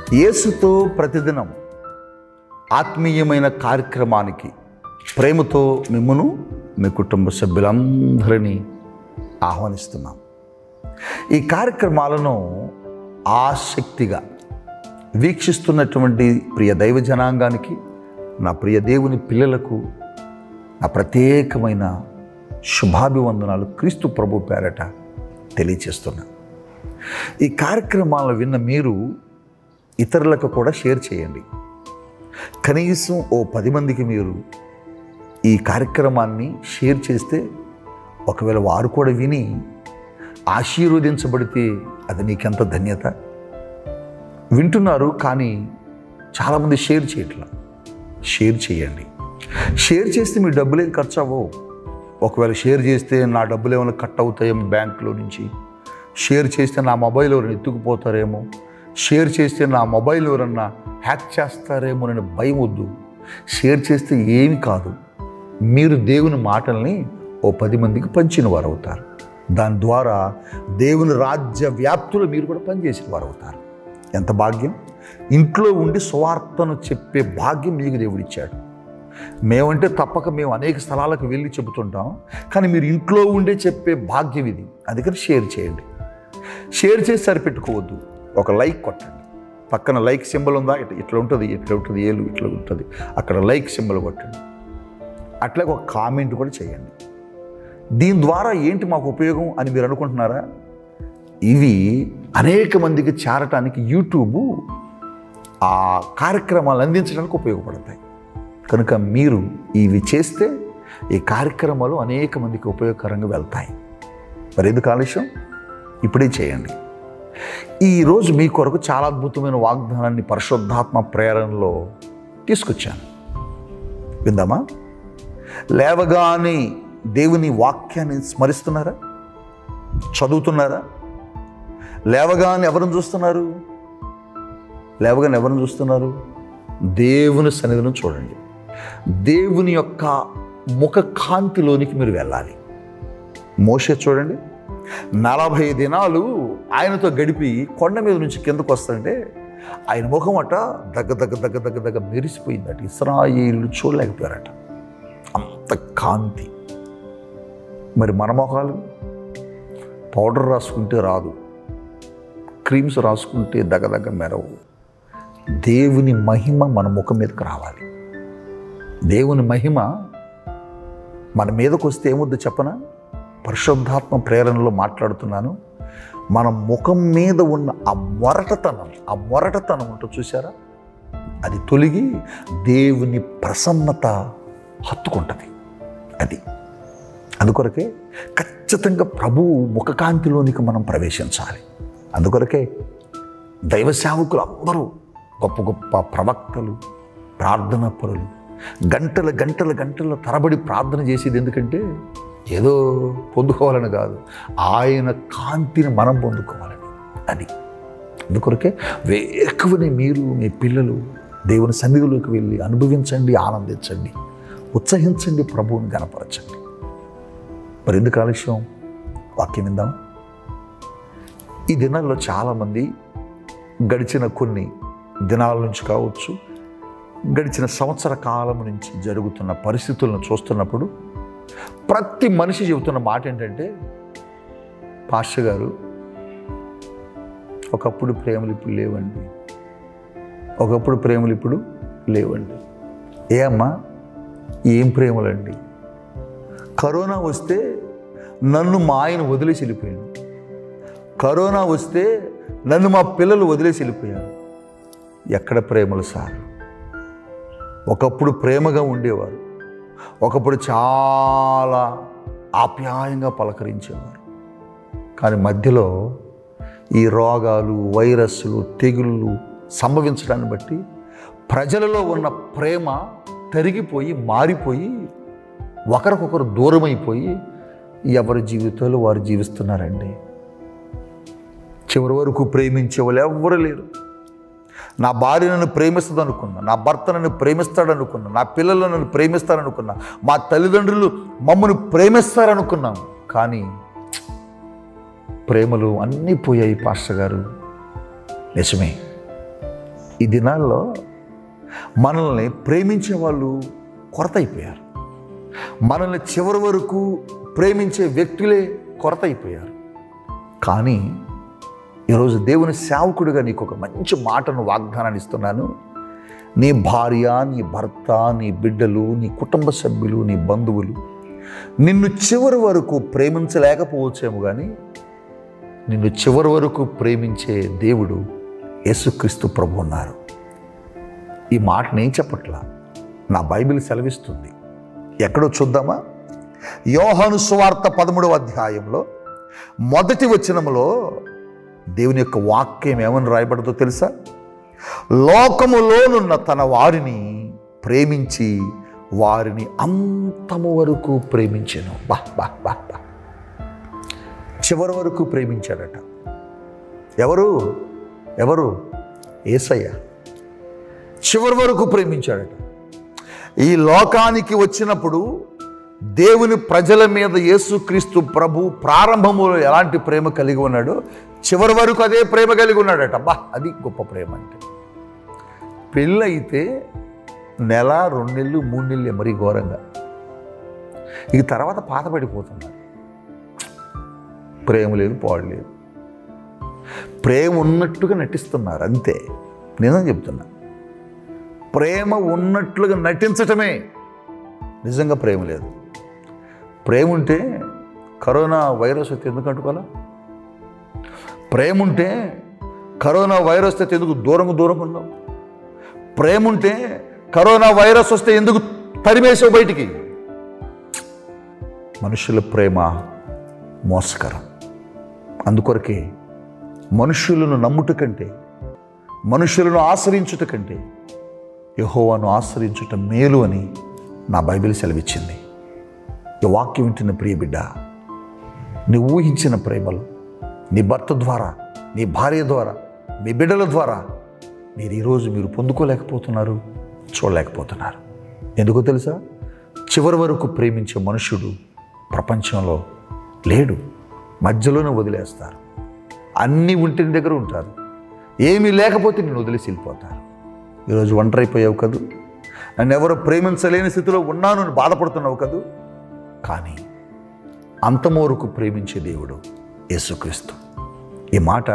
యేసుతో ప్రతిదినం ఆత్మీయమైన కార్యక్రమానికి ప్రేమతో మిమ్మను మీ కుటుంబ సభ్యులందరినీ ఆహ్వానిస్తున్నాం ఈ కార్యక్రమాలను ఆసక్తిగా వీక్షిస్తున్నటువంటి ప్రియ దైవ జనాంగానికి నా ప్రియ దేవుని పిల్లలకు నా ప్రత్యేకమైన శుభాభివందనాలు క్రీస్తు ప్రభు పేరట తెలియచేస్తున్నా ఈ కార్యక్రమాలను విన్న మీరు ఇతరులకు కూడా షేర్ చేయండి కనీసం ఓ పది మందికి మీరు ఈ కార్యక్రమాన్ని షేర్ చేస్తే ఒకవేళ వారు కూడా విని ఆశీర్వదించబడితే అది నీకెంత ధన్యత వింటున్నారు కానీ చాలామంది షేర్ చేయట్లా షేర్ చేయండి షేర్ చేస్తే మీ డబ్బులేం ఖర్చు అవ్వవు ఒకవేళ షేర్ చేస్తే నా డబ్బులు ఏమైనా కట్ అవుతాయేమో బ్యాంకులో నుంచి షేర్ చేస్తే నా మొబైల్ ఎవరైనా ఎత్తుకుపోతారేమో షేర్ చేస్తే నా మొబైల్ ఎవరన్నా హ్యాక్ చేస్తారేమో అని భయం వద్దు షేర్ చేస్తే ఏమి కాదు మీరు దేవుని మాటల్ని ఓ పది మందికి పంచిన వారు అవుతారు దాని ద్వారా దేవుని రాజ్య వ్యాప్తులు మీరు కూడా పనిచేసిన వారు అవుతారు ఎంత భాగ్యం ఇంట్లో ఉండి సువార్తను చెప్పే భాగ్యం మీకు దేవుడిచ్చాడు మేమంటే తప్పక మేము అనేక స్థలాలకు వెళ్ళి చెబుతుంటాం కానీ మీరు ఇంట్లో ఉండే చెప్పే భాగ్యం ఇది అందుకని షేర్ చేయండి షేర్ చేసి సరిపెట్టుకోవద్దు ఒక లైక్ కొట్టండి పక్కన లైక్ సింబల్ ఉందా ఇట్లా ఇట్లా ఉంటుంది ఇట్లా ఉంటుంది ఏలు ఇట్లా ఉంటుంది అక్కడ లైక్ సింబల్ కొట్టండి అట్లాగే ఒక కామెంట్ కూడా చేయండి దీని ద్వారా ఏంటి మాకు ఉపయోగం అని మీరు అనుకుంటున్నారా ఇవి అనేక మందికి చేరటానికి యూట్యూబ్ ఆ కార్యక్రమాలు అందించడానికి ఉపయోగపడతాయి కనుక మీరు ఇవి చేస్తే ఈ కార్యక్రమాలు అనేక మందికి ఉపయోగకరంగా వెళ్తాయి మరి ఎందుకు ఆలస్యం ఇప్పుడే చేయండి ఈరోజు మీ కొరకు చాలా అద్భుతమైన వాగ్దానాన్ని పరిశుద్ధాత్మ ప్రేరణలో తీసుకొచ్చాను విందామా లేవగానే దేవుని వాక్యాన్ని స్మరిస్తున్నారా చదువుతున్నారా లేవగానే ఎవరిని చూస్తున్నారు లేవగానే ఎవరిని చూస్తున్నారు దేవుని సన్నిధిని చూడండి దేవుని యొక్క ముఖ కాంతిలోనికి మీరు వెళ్ళాలి మోసే చూడండి నలభై దినాలు ఆయనతో గడిపి కొండ మీద నుంచి కిందకు వస్తుంటే ఆయన ముఖం అట దగ్గ దగ్గ దగ్గ దగ్గ దగ్గ మెరిసిపోయిందట ఇస్రాయిలు చూడలేకపోయారట అంత కాంతి మరి మన మొఖాలు పౌడర్ రాసుకుంటే రాదు క్రీమ్స్ రాసుకుంటే దగ్గ దగ్గ మెరవు దేవుని మహిమ మన ముఖం మీదకి రావాలి దేవుని మహిమ మన మీదకు వస్తే ఏముద్దు చెప్పనా పరిశుద్ధాత్మ ప్రేరణలో మాట్లాడుతున్నాను మన ముఖం మీద ఉన్న ఆ మొరటతనం ఆ మొరటతనం ఉంటూ చూసారా అది తొలగి దేవుని ప్రసన్నత హత్తుకుంటుంది అది అందుకొరకే ఖచ్చితంగా ప్రభువు ముఖకాంతిలోనికి మనం ప్రవేశించాలి అందుకొరకే దైవ సేవకులు అందరూ గొప్ప గొప్ప ప్రవక్తలు ప్రార్థనా పరులు గంటల గంటల గంటల తరబడి ప్రార్థన చేసేది ఎందుకంటే ఏదో పొందుకోవాలని కాదు ఆయన కాంతిని మనం పొందుకోవాలని అది అందుకొరకే వేకువని మీరు మీ పిల్లలు దేవుని సన్నిధిలోకి వెళ్ళి అనుభవించండి ఆనందించండి ఉత్సహించండి ప్రభువుని గనపరచండి మరి ఎందుకు ఆలస్యం వాక్యం విందాం ఈ దినాల్లో చాలామంది గడిచిన కొన్ని దినాల నుంచి కావచ్చు గడిచిన సంవత్సర కాలం నుంచి జరుగుతున్న పరిస్థితులను చూస్తున్నప్పుడు ప్రతి మనిషి చెబుతున్న మాట ఏంటంటే పాస్టర్ గారు ఒకప్పుడు ప్రేమలు ఇప్పుడు లేవండి ఒకప్పుడు ప్రేమలు ఇప్పుడు లేవండి ఏ అమ్మా ఏం ప్రేమలండి కరోనా వస్తే నన్ను మా ఆయన వదిలేసి వెళ్ళిపోయాడు కరోనా వస్తే నన్ను మా పిల్లలు వదిలేసి వెళ్ళిపోయారు ఎక్కడ ప్రేమలు సార్ ఒకప్పుడు ప్రేమగా ఉండేవారు ఒకప్పుడు చాలా ఆప్యాయంగా పలకరించేవారు కానీ మధ్యలో ఈ రోగాలు వైరస్లు తెగుళ్ళు సంభవించడాన్ని బట్టి ప్రజలలో ఉన్న ప్రేమ తరిగిపోయి మారిపోయి ఒకరికొకరు దూరమైపోయి ఎవరి జీవితాలు వారు జీవిస్తున్నారండి చివరి వరకు ప్రేమించే వాళ్ళు ఎవ్వరు లేరు నా భార్య నన్ను ప్రేమిస్తుంది అనుకున్నా నా భర్త నన్ను ప్రేమిస్తాడనుకున్నా నా పిల్లలు నన్ను ప్రేమిస్తారనుకున్నా మా తల్లిదండ్రులు మమ్మల్ని ప్రేమిస్తారనుకున్నాం కానీ ప్రేమలు అన్నీ పోయాయి పాస్టర్ గారు నిజమే ఈ దినాల్లో మనల్ని ప్రేమించే వాళ్ళు కొరత అయిపోయారు మనల్ని చివరి వరకు ప్రేమించే వ్యక్తులే కొరత అయిపోయారు కానీ ఈరోజు దేవుని సేవకుడిగా నీకు ఒక మంచి మాటను వాగ్దానాన్ని ఇస్తున్నాను నీ భార్య నీ భర్త నీ బిడ్డలు నీ కుటుంబ సభ్యులు నీ బంధువులు నిన్ను చివరి వరకు ప్రేమించలేకపోవచ్చేమో కానీ నిన్ను చివరి వరకు ప్రేమించే దేవుడు యేసుక్రీస్తు ప్రభు ఉన్నారు ఈ మాట నేను చెప్పట్లా నా బైబిల్ సెలవిస్తుంది ఎక్కడో చూద్దామా యోహాను సువార్త పదమూడవ అధ్యాయంలో మొదటి వచనములో దేవుని యొక్క వాక్యం ఏమని రాయబడదో తెలుసా లోకములోనున్న తన వారిని ప్రేమించి వారిని అంతము వరకు ప్రేమించాను బా బా బా బా చివరి వరకు ప్రేమించాడట ఎవరు ఎవరు ఏసయ్య చివరి వరకు ప్రేమించాడట ఈ లోకానికి వచ్చినప్పుడు దేవుని ప్రజల మీద యేసుక్రీస్తు ప్రభు ప్రారంభములో ఎలాంటి ప్రేమ కలిగి ఉన్నాడో చివరి వరకు అదే ప్రేమ కలిగి ఉన్నాడట బా అది గొప్ప ప్రేమ అంటే పెళ్ళైతే నెల రెండు నెలలు మూడు నెలలు మరీ ఘోరంగా ఇక తర్వాత పాత పడిపోతున్నారు ప్రేమ లేదు పాడు లేదు ప్రేమ ఉన్నట్టుగా నటిస్తున్నారు అంతే నిజం చెప్తున్నా ప్రేమ ఉన్నట్లుగా నటించటమే నిజంగా ప్రేమ లేదు ప్రేమ ఉంటే కరోనా వైరస్ వస్తే ఎందుకు అంటుకోవాలా ప్రేమ ఉంటే కరోనా వైరస్ వస్తే ఎందుకు దూరంగా దూరంగా ఉన్నావు ప్రేమ ఉంటే కరోనా వైరస్ వస్తే ఎందుకు తరిమేసావు బయటికి మనుషుల ప్రేమ మోసకరం అందుకొరకే మనుషులను నమ్ముట కంటే మనుషులను ఆశ్రయించుట కంటే యహోవాను ఆశ్రయించుట మేలు అని నా బైబిల్ సెలవిచ్చింది ఈ వాక్యం వింటున్న ప్రియ బిడ్డ నీ ఊహించిన ప్రేమలు నీ భర్త ద్వారా నీ భార్య ద్వారా మీ బిడ్డల ద్వారా మీరు ఈరోజు మీరు పొందుకోలేకపోతున్నారు చూడలేకపోతున్నారు ఎందుకో తెలుసా చివరి వరకు ప్రేమించే మనుషుడు ప్రపంచంలో లేడు మధ్యలోనే వదిలేస్తారు అన్నీ ఉంటే నీ దగ్గర ఉంటారు ఏమీ లేకపోతే నేను వదిలేసి వెళ్ళిపోతారు ఈరోజు ఒంటరైపోయావు కదూ నన్ను ఎవరు ప్రేమించలేని స్థితిలో ఉన్నాను అని బాధపడుతున్నావు కదూ కానీ అంతము వరకు ప్రేమించే దేవుడు యేసుక్రీస్తు ఈ మాట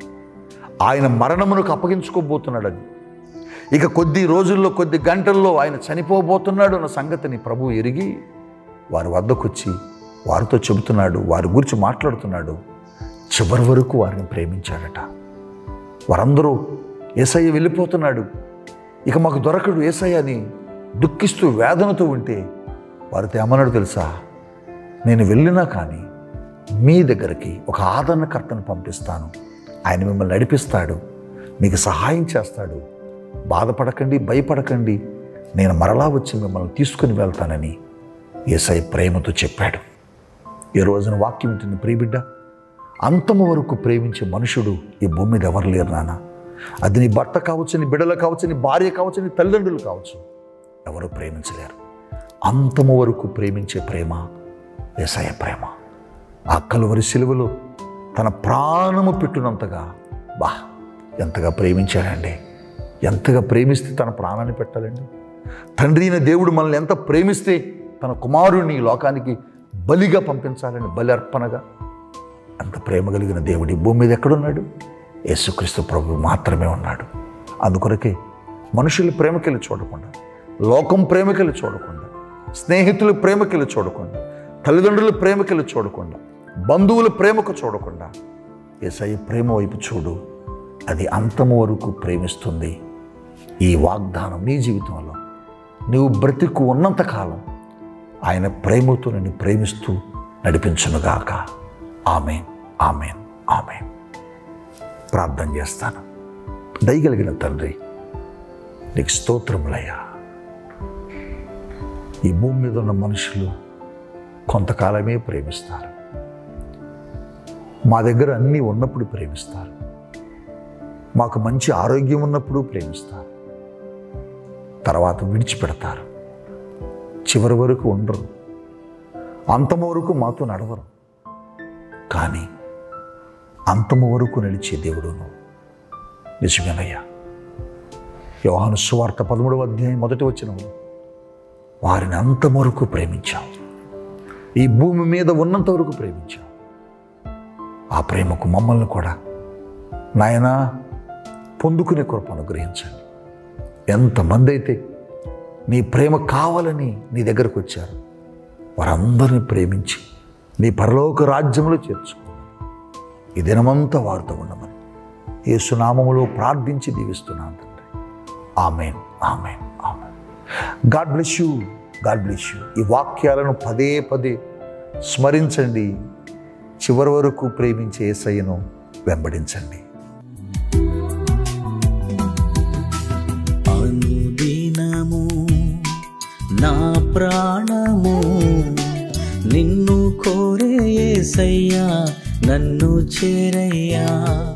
ఆయన మరణమునకు అప్పగించుకోబోతున్నాడని ఇక కొద్ది రోజుల్లో కొద్ది గంటల్లో ఆయన చనిపోబోతున్నాడు అన్న సంగతిని ప్రభు ఎరిగి వారి వద్దకొచ్చి వారితో చెబుతున్నాడు వారి గురించి మాట్లాడుతున్నాడు చివరి వరకు వారిని ప్రేమించాడట వారందరూ ఏసయ్య వెళ్ళిపోతున్నాడు ఇక మాకు దొరకడు ఏసయ్య అని దుఃఖిస్తూ వేదనతో ఉంటే వారితో ఏమన్నాడు తెలుసా నేను వెళ్ళినా కానీ మీ దగ్గరికి ఒక ఆదరణకర్తను పంపిస్తాను ఆయన మిమ్మల్ని నడిపిస్తాడు మీకు సహాయం చేస్తాడు బాధపడకండి భయపడకండి నేను మరలా వచ్చి మిమ్మల్ని తీసుకుని వెళ్తానని ఏసై ప్రేమతో చెప్పాడు ఈ రోజున వాక్యం వింటున్న ప్రియబిడ్డ అంతము వరకు ప్రేమించే మనుషుడు ఈ భూమి మీద ఎవరు లేరు నాన్న అది నీ భర్త కావచ్చు నీ బిడ్డలు కావచ్చు నీ భార్య కావచ్చు నీ తల్లిదండ్రులు కావచ్చు ఎవరు ప్రేమించలేరు అంతము వరకు ప్రేమించే ప్రేమ ఏసయ ప్రేమ ఆ కలువరి సిలువలో తన ప్రాణము పెట్టునంతగా బా ఎంతగా ప్రేమించాడండి ఎంతగా ప్రేమిస్తే తన ప్రాణాన్ని పెట్టాలండి తండ్రి అయిన దేవుడు మనల్ని ఎంత ప్రేమిస్తే తన కుమారుడిని ఈ లోకానికి బలిగా పంపించాలని బలి అర్పణగా అంత ప్రేమ కలిగిన దేవుడు ఈ భూమి మీద ఎక్కడున్నాడు యేసుక్రీస్తు ప్రభు మాత్రమే ఉన్నాడు అందుకొరకే మనుషుల ప్రేమకెళ్ళి చూడకుండా లోకం ప్రేమకెళ్ళి చూడకుండా స్నేహితుల ప్రేమకెళ్ళి చూడకుండా తల్లిదండ్రుల ప్రేమకెళ్ళి చూడకుండా బంధువుల ప్రేమకు చూడకుండా ఏసై ప్రేమ వైపు చూడు అది అంతము వరకు ప్రేమిస్తుంది ఈ వాగ్దానం నీ జీవితంలో నీవు బ్రతికు ఉన్నంతకాలం ఆయన ప్రేమతో నిన్ను ప్రేమిస్తూ నడిపించునుగాక ఆమెన్ ఆమెన్ ఆమెన్ ప్రార్థన చేస్తాను దయగలిగిన తండ్రి నీకు స్తోత్రములయ్యా ఈ భూమి మీద ఉన్న మనుషులు కొంతకాలమే ప్రేమిస్తారు మా దగ్గర అన్నీ ఉన్నప్పుడు ప్రేమిస్తారు మాకు మంచి ఆరోగ్యం ఉన్నప్పుడు ప్రేమిస్తారు తర్వాత విడిచిపెడతారు చివరి వరకు ఉండరు అంతము వరకు మాతో నడవరు కానీ అంతము వరకు నడిచే దేవుడు నువ్వు నిజమేనయ్యా యోహాను సువార్త పదమూడవ అధ్యాయం మొదటి వచ్చిన వారిని అంతవరకు ప్రేమించాం ఈ భూమి మీద ఉన్నంత వరకు ప్రేమించాం ఆ ప్రేమకు మమ్మల్ని కూడా నాయనా పొందుకునే కృప అనుగ్రహించండి ఎంతమంది అయితే నీ ప్రేమ కావాలని నీ దగ్గరకు వచ్చారు వారందరిని ప్రేమించి నీ పరలోక రాజ్యంలో చేర్చుకో ఈ దినమంతా వారితో ఉండమని యేసునామములో ప్రార్థించి దీవిస్తున్నాను తండ్రి amen amen amen God bless you God bless you ఈ వాక్యాలను పదే పదే స్మరించండి చివరి వరకు ప్రేమించే ఏసయ్యను వెంబడించండి అనుదినము నా ప్రాణము నిన్ను కోరే యేసయ్యా నన్ను చేరయ్యా